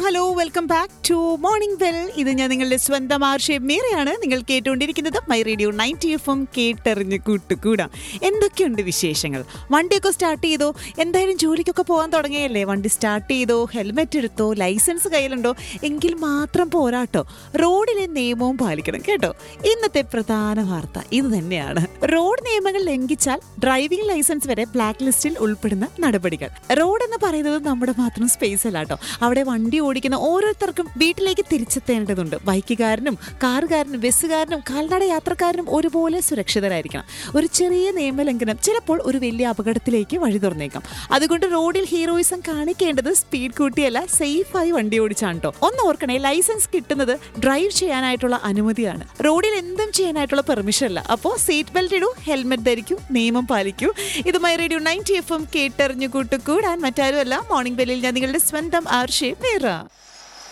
hello welcome back to morning well ഇത് ഞാൻ നിങ്ങളുടെ സ്വന്തം ആർഷേപ്പ് മീറയാണ് നിങ്ങൾ കേട്ടുകൊണ്ടിരിക്കുന്നത് my radio ninety F M കേട്ടെറിഞ്ഞ് കൂട്ടുകൂടാം എന്തൊക്കെയുണ്ട് വിശേഷങ്ങൾ വണ്ടിയൊക്കെ സ്റ്റാർട്ട് ചെയ്തോ എന്തായാലും ജോലിക്കൊക്കെ പോകാൻ തുടങ്ങിയല്ലേ വണ്ടി സ്റ്റാർട്ട് ചെയ്തോ ഹെൽമെറ്റ് എടുത്തോ ലൈസൻസ് കയ്യിലുണ്ടോ എങ്കിൽ മാത്രം പോരാട്ടോ റോഡിലെ നിയമവും പാലിക്കണം കേട്ടോ ഇന്നത്തെ പ്രധാന വാർത്ത ഇത് തന്നെയാണ് റോഡ് നിയമങ്ങൾ ലംഘിച്ചാൽ ഡ്രൈവിംഗ് ലൈസൻസ് വരെ ബ്ലാക്ക് ലിസ്റ്റിൽ ഉൾപ്പെടുന്ന നടപടികൾ റോഡ് എന്ന് പറയുന്നത് നമ്മുടെ മാത്രം സ്പേസ് അല്ല കേട്ടോ അവിടെ വണ്ടി ഓടിക്കുന്ന ഓരോരുത്തർക്കും വീട്ടിലേക്ക് തിരിച്ചെത്തേണ്ടതുണ്ട് ബൈക്കുകാരനും കാറുകാരനും ബസ്സുകാരനും കാൽനട യാത്രക്കാരനും ഒരുപോലെ സുരക്ഷിതരായിരിക്കണം ഒരു ചെറിയ നിയമലംഘനം ചിലപ്പോൾ ഒരു വലിയ അപകടത്തിലേക്ക് വഴി തുറന്നേക്കാം അതുകൊണ്ട് റോഡിൽ ഹീറോയിസം കാണിക്കേണ്ടത് സ്പീഡ് കൂട്ടിയല്ല സേഫായി വണ്ടി ഓടിച്ചാണ് കേട്ടോ ഒന്ന് ഓർക്കണേ ലൈസൻസ് കിട്ടുന്നത് ഡ്രൈവ് ചെയ്യാനായിട്ടുള്ള അനുമതിയാണ് റോഡിൽ എന്തും ചെയ്യാനായിട്ടുള്ള പെർമിഷൻ അല്ല അപ്പോൾ സീറ്റ് ബെൽറ്റ് ഇടൂ ഹെൽമെറ്റ് ധരിക്കൂ നിയമം പാലിക്കൂ ഇത് my radio ninety F M കേട്ടെറിഞ്ഞു കൂട്ടുകൂടാൻ മറ്റാരുമല്ല മോർണിംഗ് ബെല്ലിൽ ഞാൻ നിങ്ങളുടെ സ്വന്തം ആർഷേ മീറ